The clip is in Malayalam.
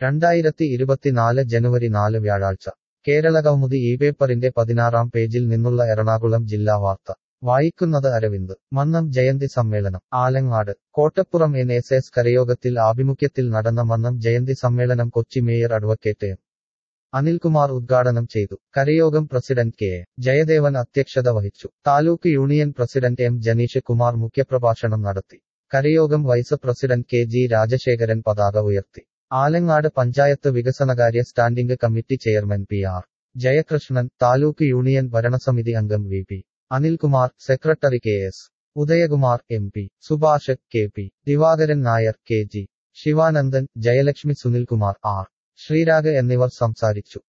രണ്ടായിരത്തി ഇരുപത്തിനാല് ജനുവരി നാല് വ്യാഴാഴ്ച കേരളകൗമുദി ഈ പേപ്പറിന്റെ പതിനാറാം പേജിൽ നിന്നുള്ള എറണാകുളം ജില്ലാ വാർത്ത വായിക്കുന്നത് അരവിന്ദ് മന്നം ജയന്തി സമ്മേളനം Alangad Kottappuram N S S കരയോഗത്തിൽ ആഭിമുഖ്യത്തിൽ നടന്ന മന്നം ജയന്തി സമ്മേളനം Kochi mayor advocate M Anilkumar ഉദ്ഘാടനം ചെയ്തു കരയോഗം പ്രസിഡന്റ് കെ എ. ജയദേവൻ അധ്യക്ഷത വഹിച്ചു taluk union president M Janish Kumar മുഖ്യപ്രഭാഷണം നടത്തി കരയോഗം vice president K G Rajasekharan പതാക ഉയർത്തി ആലങ്ങാട് പഞ്ചായത്ത് വികസനകാര്യ standing committee chairman P R Jayakrishnan taluk union ഭരണസമിതി അംഗം V P Anilkumar secretary K S Udayakumar M P Subhash K P Divakaran Nair K G Sivanandan Jayalakshmi Sunilkumar R Sreerag എന്നിവർ സംസാരിച്ചു